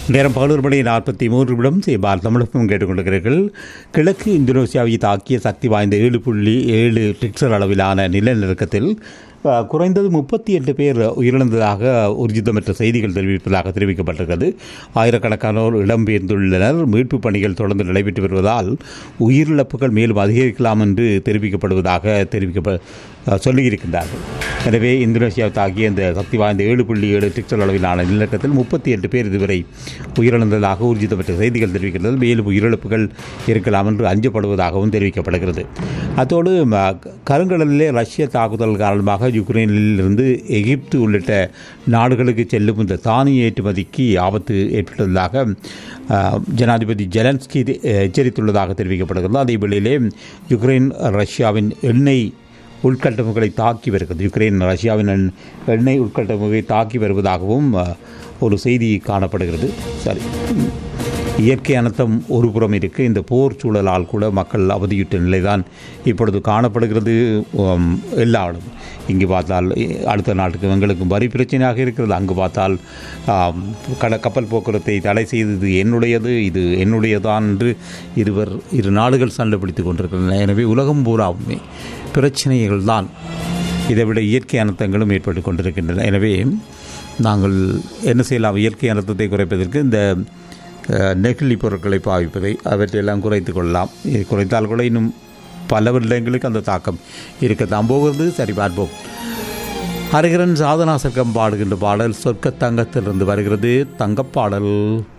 நேரம் பதினோரு மணி நாற்பத்தி மூன்று நிமிடம் செய்பார் தமிழகம் கேட்டுக்கொண்டிருக்கிறீர்கள் கிழக்கு இந்தோனேசியாவை தாக்கிய சக்தி வாய்ந்த ஏழு புள்ளி ஏழு ரிக்டர் அளவிலான நிலநடுக்கத்தில் அஹ், குறைந்தது முப்பத்தி எட்டு பேர் உயிரிழந்ததாக ஊர்ஜிதமற்ற செய்திகள் தெரிவிப்பதாக தெரிவிக்கப்பட்டிருக்கிறது ஆயிரக்கணக்கானோர் இடம்பெயர்ந்துள்ளனர் மீட்புப் பணிகள் தொடர்ந்து நடைபெற்று வருவதால் உயிரிழப்புகள் மேலும் அதிகரிக்கலாம் என்று தெரிவிக்கப்படுவதாக தெரிவிக்கப்ப அஹ், சொல்லியிருக்கின்றார்கள் எனவே இந்தோனேசியா தாக்கிய இந்த சக்தி வாய்ந்த ஏழு புள்ளி ஏழு டிக்டர் அளவிலான நிலநடுக்கத்தில் முப்பத்தி எட்டு பேர் இதுவரை உயிரிழந்ததாக ஊர்ஜிதமற்ற செய்திகள் தெரிவிக்கின்றது மேலும் உயிரிழப்புகள் இருக்கலாம் என்று அஞ்சப்படுவதாகவும் தெரிவிக்கப்படுகிறது அத்தோடு ம, கருங்கடலிலே ரஷ்ய தாக்குதல் காரணமாக யுக்ரைனில் இருந்து எகிப்து உள்ளிட்ட நாடுகளுக்கு செல்லும் இந்த தானிய ஏற்றுமதிக்கு ஆபத்து ஏற்பட்டுள்ளதாக அஹ், ஜனாதிபதி ஜெலன்ஸ்கி இது, அஹ், எச்சரித்துள்ளதாக தெரிவிக்கப்படுகிறது அதே வேளையிலே யுக்ரைன் ரஷ்யாவின் எண்ணெய் உள்கட்டமைப்புகளை தாக்கி வருகிறது யுக்ரைன் ரஷ்யாவின் எண்- எண்ணெய் உள்கட்டமைப்பை தாக்கி வருவதாகவும் அஹ், ஒரு செய்தி காணப்படுகிறது சரி இயற்கை அனர்த்தம் ஒரு புறம் இருக்கு இந்த போர் சூழலால் கூட மக்கள் அவதியுற்ற நிலைதான் இப்பொழுது காணப்படுகிறது உம், எல்லா இடமும் இங்கு பார்த்தால் இ- அடுத்த நாட்டுக்கு எங்களுக்கும் வரி பிரச்சனையாக இருக்கிறது அங்கு பார்த்தால் ஆம், கட கப்பல் போக்குவரத்தை தடை செய்தது என்னுடையது இது என்னுடையதான் என்று இருவர் இரு நாடுகள் சண்டை பிடித்துக் கொண்டிருக்கின்றன எனவே உலகம் பூராவுமே பிரச்சனைகள் தான் இதைவிட இயற்கை அனர்த்தங்களும் ஏற்பட்டு கொண்டிருக்கின்றன எனவே நாங்கள் என்ன செய்யலாம் இயற்கை அனர்த்தத்தை குறைப்பதற்கு இந்த அஹ், நெகிழி பொருட்களை பாவிப்பதை அவற்றையெல்லாம் குறைத்து கொள்ளலாம் இது குறைத்தால் கூட இன்னும் பல வருடங்களுக்கு அந்த தாக்கம் இருக்கத்தான் போகிறது சரி பார்ப்போம் ஹரிகரன் சாதனா சர்க்கம் பாடுகின்ற பாடல் சொர்க்க தங்கத்திலிருந்து வருகிறது தங்கப்பாடல்